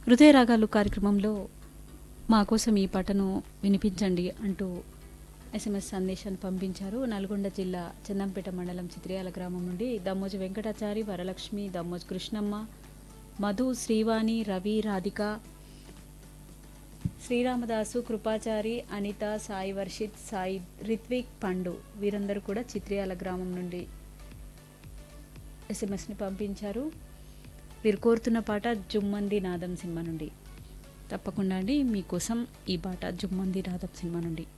హృదయ రాగాలు కార్యక్రమంలో మా కోసం ఈ పాటను వినిపించండి అంటూ ఎస్ఎంఎస్ సందేశాన్ని పంపించారు నల్గొండ జిల్లా చందంపేట మండలం చిత్రియాల గ్రామం నుండి దమ్మోజు వెంకటాచారి వరలక్ష్మి దమ్మోజు కృష్ణమ్మ మధు శ్రీవాణి రవి రాధిక శ్రీరామదాసు కృపాచారి అనిత సాయి వర్షిత్ సాయి రిత్విక్ పండు వీరందరూ కూడా చిత్రియాల గ్రామం నుండి ఎస్ఎంఎస్ని పంపించారు వీరు కోరుతున్న పాట జుమ్మంది నాదం సినిమా నుండి తప్పకుండా అండి మీకోసం ఈ పాట జుమ్మంది నాదం సినిమా నుండి